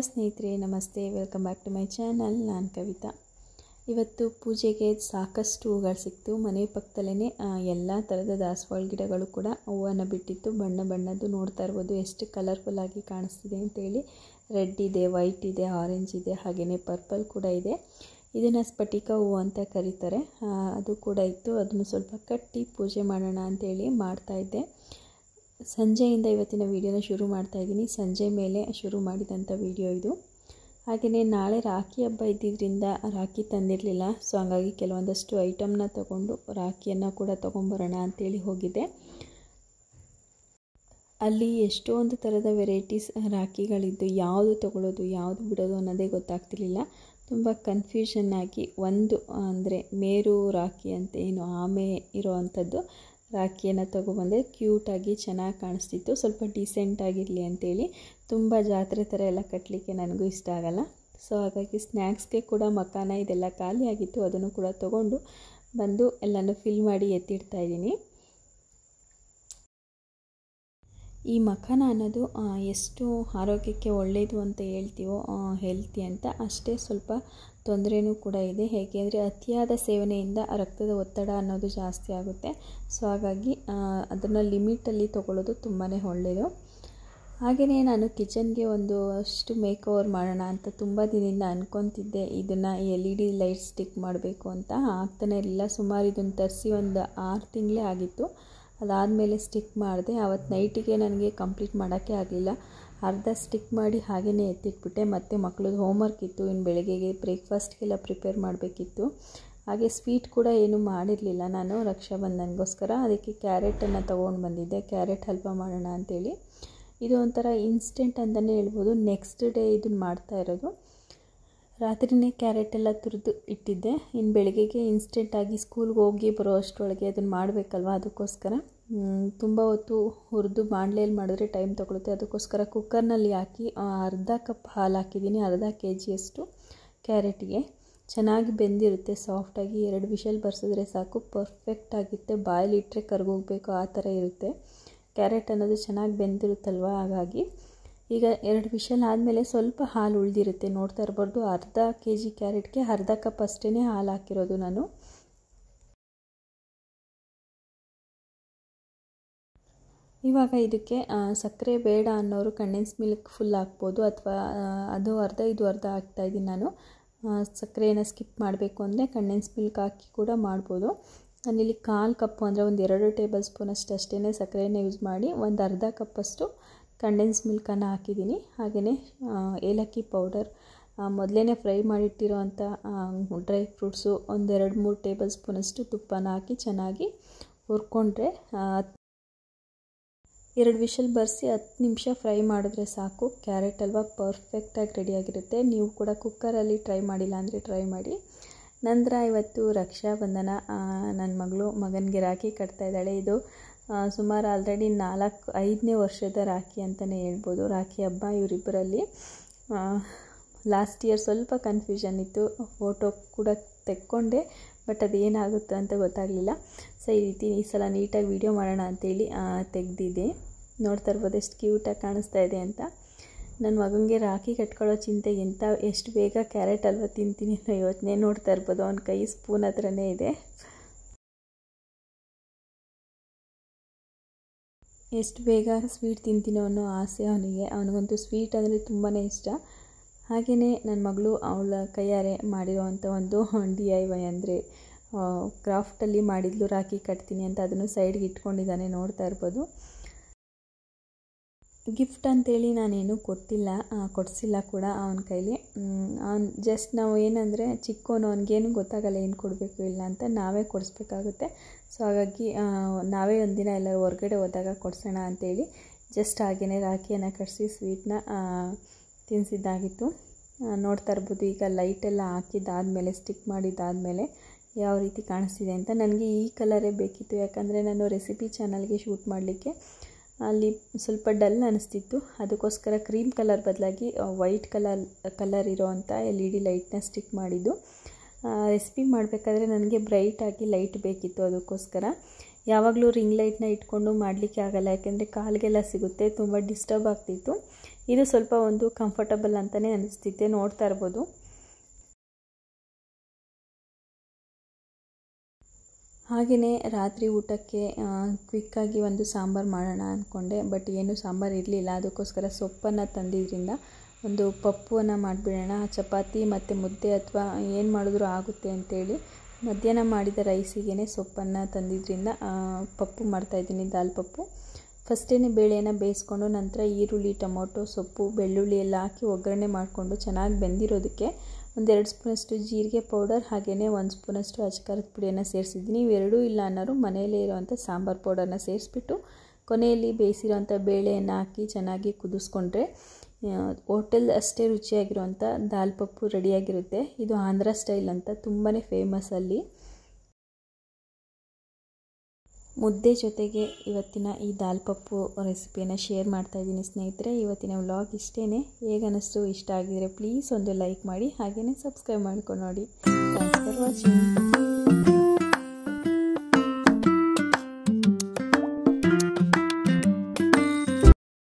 ಸ್ನೇಹಿತರೆ ನಮಸ್ತೆ welcome back to my channel ನಾನು ಕವಿತಾ ಇವತ್ತು ಪೂಜೆಗೆ ಸಾಕಷ್ಟು ಹೂಗಳು ಸಿಕ್ತು ಮನೆ ಪಕ್ಕದಲ್ಲೇ ಎಲ್ಲ ಥರದ ದಾಸವಾಳ ಗಿಡಗಳು ಕೂಡ ಹೂವನ್ನು ಬಿಟ್ಟಿತ್ತು ಬಣ್ಣ ಬಣ್ಣದ್ದು ನೋಡ್ತಾ ಇರ್ಬೋದು ಎಷ್ಟು ಕಲರ್ಫುಲ್ ಆಗಿ ಕಾಣಿಸ್ತಿದೆ ಅಂತೇಳಿ ರೆಡ್ ಇದೆ ವೈಟ್ ಇದೆ ಆರೆಂಜ್ ಇದೆ ಹಾಗೆಯೇ ಪರ್ಪಲ್ ಕೂಡ ಇದೆ ಇದನ್ನು ಸ್ಫಟಿಕ ಹೂವು ಅಂತ ಕರೀತಾರೆ ಆ, ಅದು ಕೂಡ ಇತ್ತು ಅದನ್ನು ಸ್ವಲ್ಪ ಕಟ್ಟಿ ಪೂಜೆ ಮಾಡೋಣ ಅಂತೇಳಿ ಮಾಡ್ತಾಯಿದ್ದೆ ಸಂಜೆಯಿಂದ ಇವತ್ತಿನ ವೀಡಿಯೋನ ಶುರು ಮಾಡ್ತಾ ಇದ್ದೀನಿ ಸಂಜೆ ಮೇಲೆ ಶುರು ಮಾಡಿದಂಥ ವೀಡಿಯೋ ಇದು ಹಾಗೆಯೇ ನಾಳೆ ರಾಖಿ ಹಬ್ಬ ಇದ್ದಿದ್ದರಿಂದ ರಾಖಿ ತಂದಿರಲಿಲ್ಲ ಸೊ ಹಂಗಾಗಿ ಕೆಲವೊಂದಷ್ಟು ಐಟಮ್ನ ತಗೊಂಡು ರಾಖಿಯನ್ನು ಕೂಡ ತೊಗೊಂಬರೋಣ ಅಂತೇಳಿ ಹೋಗಿದ್ದೆ ಅಲ್ಲಿ ಎಷ್ಟೊಂದು ಥರದ ವೆರೈಟೀಸ್ ರಾಖಿಗಳಿದ್ದು ಯಾವುದು ತಗೊಳ್ಳೋದು ಯಾವುದು ಬಿಡೋದು ಅನ್ನೋದೇ ಗೊತ್ತಾಗ್ತಿರ್ಲಿಲ್ಲ ತುಂಬ ಕನ್ಫ್ಯೂಷನ್ ಆಗಿ ಒಂದು ಅಂದರೆ ಮೇರು ರಾಖಿ ಅಂತ ಏನು ಆಮೆ ಇರೋ ಅಂಥದ್ದು ರಾಖಿಯನ್ನು ತೊಗೊಬಂದೆ ಕ್ಯೂಟಾಗಿ ಚೆನ್ನಾಗಿ ಕಾಣಿಸ್ತಿತ್ತು ಸ್ವಲ್ಪ ಡೀಸೆಂಟ್ ಆಗಿರಲಿ ಅಂತೇಳಿ ತುಂಬ ಜಾತ್ರೆ ಥರ ಎಲ್ಲ ಕಟ್ಟಲಿಕ್ಕೆ ನನಗೂ ಇಷ್ಟ ಆಗಲ್ಲ ಸೊ ಹಾಗಾಗಿ ಸ್ನ್ಯಾಕ್ಸ್ಗೆ ಕೂಡ ಮಕಾನ ಇದೆಲ್ಲ ಖಾಲಿ ಆಗಿತ್ತು ಅದನ್ನು ಕೂಡ ತೊಗೊಂಡು ಬಂದು ಎಲ್ಲನೂ ಫಿಲ್ ಮಾಡಿ ಎತ್ತಿಡ್ತಾ ಇದ್ದೀನಿ ಈ ಮಖಾನ ಅನ್ನೋದು ಆ, ಎಷ್ಟು ಆರೋಗ್ಯಕ್ಕೆ ಒಳ್ಳೆಯದು ಅಂತ ಹೇಳ್ತೀವೋ ಹೆಲ್ತಿ ಅಂತ ಅಷ್ಟೇ ಸ್ವಲ್ಪ ತೊಂದರೆನೂ ಕೂಡ ಇದೆ ಹೇಗೆ ಅಂದರೆ ಅತಿಯಾದ ಸೇವನೆಯಿಂದ ರಕ್ತದ ಒತ್ತಡ ಅನ್ನೋದು ಜಾಸ್ತಿ ಆಗುತ್ತೆ ಸೊ ಹಾಗಾಗಿ ಅದನ್ನು ಲಿಮಿಟಲ್ಲಿ ತೊಗೊಳ್ಳೋದು ತುಂಬಾ ಒಳ್ಳೆಯದು ಹಾಗೆಯೇ ನಾನು ಕಿಚನ್ಗೆ ಒಂದು ಅಷ್ಟು ಮೇಕ್ ಓವರ್ ಮಾಡೋಣ ಅಂತ ತುಂಬ ದಿನದಿಂದ ಅನ್ಕೊತಿದ್ದೆ ಇದನ್ನು L E D light stick ಮಾಡಬೇಕು ಅಂತ ಆಗ್ತಾನೆ ಇರಲಿಲ್ಲ ಸುಮಾರು ಇದನ್ನು ತರಿಸಿ ಒಂದು ಆರು ತಿಂಗಳೇ ಆಗಿತ್ತು ಅದಾದಮೇಲೆ ಸ್ಟಿಕ್ ಮಾಡಿದೆ ಅವತ್ತು ನೈಟಿಗೆ ನನಗೆ ಕಂಪ್ಲೀಟ್ ಮಾಡೋಕ್ಕೆ ಆಗಲಿಲ್ಲ ಅರ್ಧ ಸ್ಟಿಕ್ ಮಾಡಿ ಹಾಗೆಯೇ ಎತ್ತಿಟ್ಬಿಟ್ಟೆ ಮತ್ತು ಮಕ್ಕಳದ್ದು ಹೋಮ್ವರ್ಕ್ ಇತ್ತು ಇನ್ನು ಬೆಳಗ್ಗೆಗೆ ಬ್ರೇಕ್ಫಾಸ್ಟ್ಗೆಲ್ಲ ಪ್ರಿಪೇರ್ ಮಾಡಬೇಕಿತ್ತು ಹಾಗೆ ಸ್ವೀಟ್ ಕೂಡ ಏನೂ ಮಾಡಿರಲಿಲ್ಲ ನಾನು ರಕ್ಷಾಬಂಧನ್ಗೋಸ್ಕರ ಅದಕ್ಕೆ ಕ್ಯಾರೆಟನ್ನು ತೊಗೊಂಡು ಬಂದಿದ್ದೆ ಕ್ಯಾರೆಟ್ ಹಲ್ವ ಮಾಡೋಣ ಅಂತೇಳಿ ಇದು ಒಂಥರ ಇನ್ಸ್ಟೆಂಟ್ ಅಂತಲೇ ಹೇಳ್ಬೋದು ನೆಕ್ಸ್ಟ್ ಡೇ ಇದನ್ನು ಮಾಡ್ತಾ ಇರೋದು ರಾತ್ರಿನೇ ಕ್ಯಾರೆಟ್ ಎಲ್ಲ ತುರಿದು ಇಟ್ಟಿದ್ದೆ ಇನ್ನು ಬೆಳಗ್ಗೆಗೆ ಇನ್ಸ್ಟೆಂಟಾಗಿ ಸ್ಕೂಲ್ಗೆ ಹೋಗಿ ಬರೋ ಅಷ್ಟರೊಳಗೆ ಅದನ್ನು ಮಾಡಬೇಕಲ್ವ ಅದಕ್ಕೋಸ್ಕರ ತುಂಬ ಹೊತ್ತು ಹುರಿದು ಬಾಣಲೆಯಲ್ಲಿ ಮಾಡಿದ್ರೆ ಟೈಮ್ ತೊಗೊಳುತ್ತೆ ಅದಕ್ಕೋಸ್ಕರ ಕುಕ್ಕರ್ನಲ್ಲಿ ಹಾಕಿ ಆ, ಅರ್ಧ ಕಪ್ ಹಾಲು ಹಾಕಿದ್ದೀನಿ ಅರ್ಧ ಕೆ ಜಿಯಷ್ಟು ಕ್ಯಾರೆಟ್ಗೆ ಚೆನ್ನಾಗಿ ಬೆಂದಿರುತ್ತೆ ಸಾಫ್ಟಾಗಿ ಎರಡು ವಿಷಲ್ ಬರ್ಸಿದ್ರೆ ಸಾಕು ಪರ್ಫೆಕ್ಟ್ ಆಗಿರುತ್ತೆ ಬಾಯಲ್ಲಿ ಇಟ್ಟರೆ ಕರ್ಗೋಗ್ಬೇಕು ಆ ಥರ ಇರುತ್ತೆ ಕ್ಯಾರೆಟ್ ಅನ್ನೋದು ಚೆನ್ನಾಗಿ ಬೆಂದಿರುತ್ತಲ್ವ ಹಾಗಾಗಿ ಈಗ ಎರಡು ವಿಷಲ್ ಆದಮೇಲೆ ಸ್ವಲ್ಪ ಹಾಲು ಉಳಿದಿರುತ್ತೆ ನೋಡ್ತಾ ಇರ್ಬಾರ್ದು ಅರ್ಧ ಕೆ ಜಿ ಕ್ಯಾರೆಟ್ಗೆ ಅರ್ಧ ಕಪ್ ಅಷ್ಟೇ ಹಾಲು ಹಾಕಿರೋದು ನಾನು ಇವಾಗ ಇದಕ್ಕೆ ಆ, ಸಕ್ಕರೆ ಬೇಡ ಅನ್ನೋರು ಕಂಡೆನ್ಸ್ ಮಿಲ್ಕ್ ಫುಲ್ ಹಾಕ್ಬೋದು ಅಥವಾ ಅದು ಅರ್ಧ ಇದು ಅರ್ಧ ಹಾಕ್ತಾಯಿದ್ದೀನಿ ನಾನು ಆ, ಸಕ್ಕರೆನ ಸ್ಕಿಪ್ ಮಾಡಬೇಕು ಅಂದರೆ ಕಂಡೆನ್ಸ್ ಮಿಲ್ಕ್ ಹಾಕಿ ಕೂಡ ಮಾಡ್ಬೋದು ನಾನಿಲ್ಲಿ ಕಾಲು ಕಪ್ಪು ಅಂದರೆ ಒಂದು ಎರಡು ಟೇಬಲ್ ಸ್ಪೂನಷ್ಟು ಅಷ್ಟೇ ಸಕ್ಕರೆನ ಯೂಸ್ ಮಾಡಿ ಒಂದು ಅರ್ಧ ಕಪ್ಪಷ್ಟು ಕಂಡೆನ್ಸ್ ಮಿಲ್ಕನ್ನು ಹಾಕಿದ್ದೀನಿ ಹಾಗೆಯೇ ಏಲಕ್ಕಿ ಪೌಡರ್ ಮೊದಲೇ ಫ್ರೈ ಮಾಡಿಟ್ಟಿರೋ ಅಂಥ ಡ್ರೈ ಫ್ರೂಟ್ಸು ಒಂದೆರಡು ಮೂರು ಟೇಬಲ್ ಸ್ಪೂನಷ್ಟು ತುಪ್ಪನ ಹಾಕಿ ಚೆನ್ನಾಗಿ ಹುರ್ಕೊಂಡ್ರೆ ಎರಡು ವಿಷಲ್ ಬರೆಸಿ ಹತ್ತು ನಿಮಿಷ ಫ್ರೈ ಮಾಡಿದ್ರೆ ಸಾಕು ಕ್ಯಾರೆಟ್ ಹಲ್ವ ಪರ್ಫೆಕ್ಟಾಗಿ ರೆಡಿಯಾಗಿರುತ್ತೆ ನೀವು ಕೂಡ ಕುಕ್ಕರಲ್ಲಿ ಟ್ರೈ ಮಾಡಿಲ್ಲ ಅಂದರೆ ಟ್ರೈ ಮಾಡಿ ನಂತರ ಇವತ್ತು ರಕ್ಷಾಬಂಧನ ನನ್ನ ಮಗಳು ಮಗನಿಗೆ ರಾಖಿ ಕಟ್ತಾ ಇದ್ದಾಳೆ ಇದು ಆ, ಸುಮಾರು ಆಲ್ರೆಡಿ ನಾಲ್ಕು ಐದನೇ ವರ್ಷದ ರಾಖಿ ಅಂತಲೇ ಹೇಳ್ಬೋದು ರಾಖಿ ಹಬ್ಬ ಇವರಿಬ್ಬರಲ್ಲಿ ಲಾಸ್ಟ್ ಇಯರ್ ಸ್ವಲ್ಪ ಕನ್ಫ್ಯೂಷನ್ ಇತ್ತು ಫೋಟೋ ಕೂಡ ತೆಕ್ಕೊಂಡೆ ಬಟ್ ಅದೇನಾಗುತ್ತೆ ಅಂತ ಗೊತ್ತಾಗಲಿಲ್ಲ ಸೊ ಈ ರೀತಿ ಈ ಸಲ ನೀಟಾಗಿ ವೀಡಿಯೋ ಮಾಡೋಣ ಅಂತೇಳಿ ತೆಗೆದಿದ್ದೆ ನೋಡ್ತಾ ಇರ್ಬೋದು ಎಷ್ಟು ಕ್ಯೂಟಾಗಿ ಕಾಣಿಸ್ತಾ ಇದೆ ಅಂತ ನನ್ನ ಮಗನಿಗೆ ರಾಖಿ ಕಟ್ಕೊಳ್ಳೋ ಚಿಂತೆ ಎಂಥ ಎಷ್ಟು ಬೇಗ ಕ್ಯಾರೆಟ್ ಹಲ್ವ ತಿಂತೀನಿ ಅನ್ನೋ ಯೋಚನೆ ನೋಡ್ತಾ ಇರ್ಬೋದು ಅವನ ಕೈ ಸ್ಪೂನ್ ಹತ್ರನೇ ಇದೆ ಎಷ್ಟು ಬೇಗ ಸ್ವೀಟ್ ತಿಂತೀನೋ ಅನ್ನೋ ಆಸೆ ಅವನಿಗೆ ಅವನಿಗಂತೂ ಸ್ವೀಟ್ ಅಂದರೆ ತುಂಬಾ ಇಷ್ಟ ಹಾಗೆಯೇ ನನ್ನ ಮಗಳು ಅವಳ ಕೈಯಾರೆ ಮಾಡಿರೋವಂಥ ಒಂದು ಡಿ ಐ ವೈ ಅಂದರೆ ಕ್ರಾಫ್ಟಲ್ಲಿ ಮಾಡಿದ್ಲು ರಾಖಿ ಕಟ್ತೀನಿ ಅಂತ ಅದನ್ನು ಸೈಡ್ಗೆ ಇಟ್ಕೊಂಡಿದ್ದಾನೆ ನೋಡ್ತಾ ಇರ್ಬೋದು ಗಿಫ್ಟ್ ಅಂತೇಳಿ ನಾನೇನು ಕೊಟ್ಟಿಲ್ಲ ಆ, ಕೊಡಿಸಿಲ್ಲ ಕೂಡ ಅವನ ಕೈಲಿ ಅವ್ನು ಜಸ್ಟ್ ನಾವು ಏನಂದರೆ ಚಿಕ್ಕವನು ಅವ್ನಿಗೇನು ಗೊತ್ತಾಗಲ್ಲ ಏನು ಕೊಡಬೇಕು ಇಲ್ಲ ಅಂತ ನಾವೇ ಕೊಡಿಸ್ಬೇಕಾಗುತ್ತೆ ಸೊ ಹಾಗಾಗಿ ಆ, ನಾವೇ ಒಂದಿನ ಎಲ್ಲರೂ ಹೊರಗಡೆ ಹೋದಾಗ ಕೊಡಿಸೋಣ ಅಂತೇಳಿ ಜಸ್ಟ್ ಹಾಗೆಯೇ ರಾಖಿಯನ್ನು ಕಟ್ಟಿಸಿ ಸ್ವೀಟ್ನ ತಿನ್ನಿಸಿದ್ದಾಗಿತ್ತು ಆ, ನೋಡ್ತಾ ಇರ್ಬೋದು ಈಗ ಲೈಟೆಲ್ಲ ಹಾಕಿದ್ದಾದಮೇಲೆ ಸ್ಟಿಕ್ ಮಾಡಿದ್ದಾದಮೇಲೆ ಯಾವ ರೀತಿ ಕಾಣಿಸ್ತಿದೆ ಅಂತ ನನಗೆ ಈ ಕಲರೇ ಬೇಕಿತ್ತು ಯಾಕಂದರೆ ನಾನು ರೆಸಿಪಿ ಚಾನಲ್ಗೆ ಶೂಟ್ ಮಾಡಲಿಕ್ಕೆ ಅಲ್ಲಿ ಸ್ವಲ್ಪ ಡಲ್ ಅನಿಸ್ತಿತ್ತು ಅದಕ್ಕೋಸ್ಕರ ಕ್ರೀಮ್ ಕಲರ್ ಬದಲಾಗಿ ವೈಟ್ ಕಲರ್ ಕಲರ್ ಇರೋವಂಥ ಎಲ್ ಇ ಡಿ ಲೈಟ್ನ ಸ್ಟಿಕ್ ಮಾಡಿದ್ದು ರೆಸಿಪಿ ಮಾಡಬೇಕಾದ್ರೆ ನನಗೆ ಬ್ರೈಟಾಗಿ ಲೈಟ್ ಬೇಕಿತ್ತು ಅದಕ್ಕೋಸ್ಕರ ಯಾವಾಗಲೂ ರಿಂಗ್ ಲೈಟ್ನ ಇಟ್ಕೊಂಡು ಮಾಡಲಿಕ್ಕೆ ಆಗಲ್ಲ ಯಾಕೆಂದರೆ ಕಾಲಿಗೆಲ್ಲ ಸಿಗುತ್ತೆ ತುಂಬ ಡಿಸ್ಟರ್ಬ್ ಆಗ್ತಿತ್ತು ಇದು ಸ್ವಲ್ಪ ಒಂದು ಕಂಫರ್ಟಬಲ್ ಅಂತಲೇ ಅನಿಸ್ತಿದ್ದೆ ನೋಡ್ತಾ ಇರ್ಬೋದು ಹಾಗೆಯೇ ರಾತ್ರಿ ಊಟಕ್ಕೆ ಕ್ವಿಕ್ಕಾಗಿ ಒಂದು ಸಾಂಬಾರು ಮಾಡೋಣ ಅಂದ್ಕೊಂಡೆ ಬಟ್ ಏನು ಸಾಂಬಾರು ಇರಲಿಲ್ಲ ಅದಕ್ಕೋಸ್ಕರ ಸೊಪ್ಪನ್ನು ತಂದಿದ್ದರಿಂದ ಒಂದು ಪಪ್ಪುವನ್ನು ಮಾಡಿಬಿಡೋಣ ಚಪಾತಿ ಮತ್ತು ಮುದ್ದೆ ಅಥವಾ ಏನು ಮಾಡಿದ್ರೂ ಆಗುತ್ತೆ ಅಂತೇಳಿ ಮಧ್ಯಾಹ್ನ ಮಾಡಿದ ರೈಸಿಗೆ ಸೊಪ್ಪನ್ನು ತಂದಿದ್ದರಿಂದ ಪಪ್ಪು ಮಾಡ್ತಾಯಿದ್ದೀನಿ ದಾಲ್ ಪಪ್ಪು ಫಸ್ಟೇ ಬೇಳೆನ ಬೇಯಿಸ್ಕೊಂಡು ನಂತರ ಈರುಳ್ಳಿ ಟೊಮೊಟೊ ಸೊಪ್ಪು ಬೆಳ್ಳುಳ್ಳಿ ಎಲ್ಲ ಹಾಕಿ ಒಗ್ಗರಣೆ ಮಾಡಿಕೊಂಡು ಚೆನ್ನಾಗಿ ಬೆಂದಿರೋದಕ್ಕೆ ಒಂದೆರಡು ಸ್ಪೂನಷ್ಟು ಜೀರಿಗೆ ಪೌಡರ್ ಹಾಗೆಯೇ ಒಂದು ಸ್ಪೂನಷ್ಟು ಅಚ್ಕಾರದ ಪುಡಿಯನ್ನು ಸೇರಿಸಿದ್ದೀನಿ ಇವೆರಡೂ ಇಲ್ಲ ಅನ್ನೋರು ಮನೆಯಲ್ಲೇ ಇರೋವಂಥ ಸಾಂಬಾರು ಪೌಡರ್ನ ಸೇರಿಸ್ಬಿಟ್ಟು ಕೊನೆಯಲ್ಲಿ ಬೇಯಿಸಿರೋಂಥ ಬೇಳೆಯನ್ನು ಹಾಕಿ ಚೆನ್ನಾಗಿ ಕುದಿಸ್ಕೊಂಡ್ರೆ ಹೋಟೆಲ್ ಅಷ್ಟೇ ರುಚಿಯಾಗಿರುವಂಥ ದಾಲ್ ಪಪ್ಪು ರೆಡಿಯಾಗಿರುತ್ತೆ ಇದು ಆಂಧ್ರ ಸ್ಟೈಲ್ ಅಂತ ತುಂಬಾ ಫೇಮಸ್ ಅಲ್ಲಿ ಮುದ್ದೆ ಜೊತೆಗೆ ಇವತ್ತಿನ ಈ ದಾಲ್ ಪಪ್ಪು ರೆಸಿಪಿಯನ್ನು ಶೇರ್ ಮಾಡ್ತಾ ಇದ್ದೀನಿ ಸ್ನೇಹಿತರೆ ಇವತ್ತಿನ ವ್ಲಾಗ್ ಇಷ್ಟೇ ಹೇಗೆ ಅನ್ನಿಸ್ತು ಇಷ್ಟ ಆಗಿದರೆ ಪ್ಲೀಸ್ ಒಂದು ಲೈಕ್ ಮಾಡಿ ಹಾಗೆಯೇ ಸಬ್ಸ್ಕ್ರೈಬ್ ಮಾಡ್ಕೊಂಡು ನೋಡಿ ಥ್ಯಾಂಕ್ಸ್ ಫಾರ್ ವಾಚಿಂಗ್